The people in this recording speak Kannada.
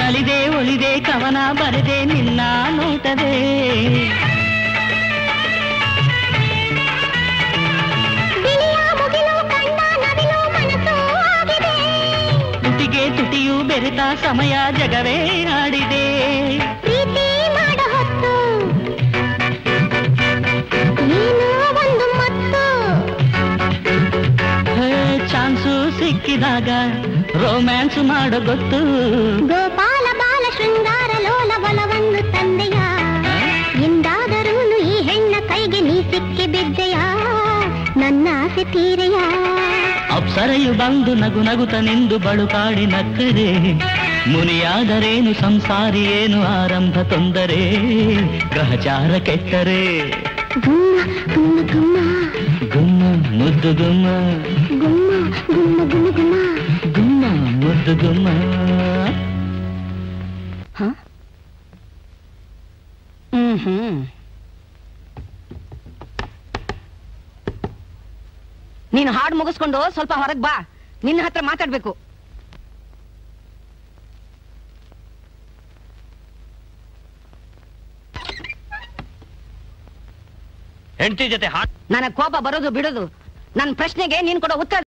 ನಲಿದೆ ಒಲಿದೆ ಕವನ ಬರೆದೆ ನಿನ್ನ ನೋಟದೆ ಬಿಳಿಯ ಮುಗಿಲು ಕಂಡ ನವಿಲು ಮನಸ್ಸು ಆಗಿದೆ ತುಟಿಗೆ ತುಟಿಯು ಬೆರೆತ ಸಮಯ ಜಗವೇ ಆಡಿದೆ ಪ್ರೀತಿ ಮಾಡ ಹೊತ್ತು ಏನೋ ಒಂದು ಮತ್ತು ಹೇ, ಚಾನ್ಸು ಸಿಕ್ಕಿದಾಗ ರೊಮ್ಯಾನ್ಸ್ ಮಾಡೋ ಗೊತ್ತು ಗೋಪಾಲ ಬಾಲ ಶೃಂಗಾರ ಲೋಲ ಬಲವನ್ನು ತಂದೆಯ ಎಂದಾದರೂ ಈ ಹೆಣ್ಣ ಕೈಗೆ ನೀ ಸಿಕ್ಕಿ ಬಿದ್ದೆಯ ನನ್ನ ಆಸೆ ತೀರೆಯ ಅಪ್ಸರೆಯು ಬಂದು ನಗು ನಗುತ ನಿಂದು ಬಳುಕಾಡಿ ನಕ್ಕರೆ ಮುನಿಯಾದರೇನು ಸಂಸಾರಿ ಏನು ಆರಂಭ ತೊಂದರೆ ಗ್ರಹಚಾರ ಕೆಟ್ಟರೆ ಗುಮ್ಮ ಗುಮ್ಮ ಗುಮ್ಮ ಗುಮ್ಮ ಮುದ್ದು ಗುಮ್ಮ ಗುಮ್ಮ ಗುಮ್ಮ ಗುಮ್ಮ ಗುಮ್ಮ ಗುಮ್ಮ ಮುದ್ದು ಗುಮ್ಮ ಹ್ಮ್ ಹ್ಮ್ ನೀನು ಹಾಡು ಮುಗಿಸ್ಕೊಂಡು ಸ್ವಲ್ಪ ಹೊರಗ್ ಬಾ ನಿನ್ನ ಹತ್ರ ಮಾತಾಡ್ಬೇಕು ಹೆಂಡತಿ ಜೊತೆ ಹಾಡ್ ನನಗ್ ಕೋಪ ಬರೋದು ಬಿಡೋದು ನನ್ನ ಪ್ರಶ್ನೆಗೆ ನೀನ್ ಕೊಡೋ ಉತ್ತರ